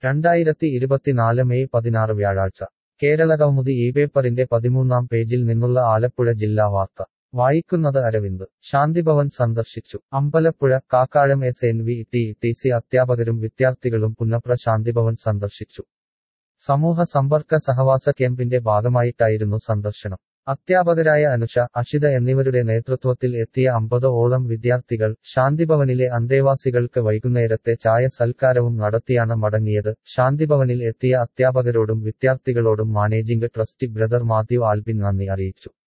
രണ്ടായിരത്തി ഇരുപത്തിനാല് മെയ് പതിനാറ് വ്യാഴാഴ്ച കേരളകൗമുദി ഈ പേപ്പറിന്റെ പതിമൂന്നാം പേജിൽ നിന്നുള്ള ആലപ്പുഴ ജില്ലാ വാർത്ത വായിക്കുന്നത് അരവിന്ദ് ശാന്തിഭവൻ സന്ദർശിച്ചു Ambalappuzha Kakkazham S N V T T C അധ്യാപകരും വിദ്യാർത്ഥികളും പുന്നപ്ര ശാന്തിഭവൻ സന്ദർശിച്ചു സമൂഹ സമ്പർക്ക സഹവാസ ക്യാമ്പിന്റെ ഭാഗമായിട്ടായിരുന്നു സന്ദർശനം അധ്യാപകരായ അനുഷ അഷിത എന്നിവരുടെ നേതൃത്വത്തിൽ എത്തിയ അമ്പത് ഓളം വിദ്യാർത്ഥികൾ ശാന്തിഭവനിലെ അന്തേവാസികൾക്ക് വൈകുന്നേരത്തെ ചായ സൽക്കാരവും നടത്തിയാണ് മടങ്ങിയത് ശാന്തിഭവനിൽ എത്തിയ അധ്യാപകരോടും വിദ്യാർത്ഥികളോടും managing trustee brother Mathew Albin നന്ദി അറിയിച്ചു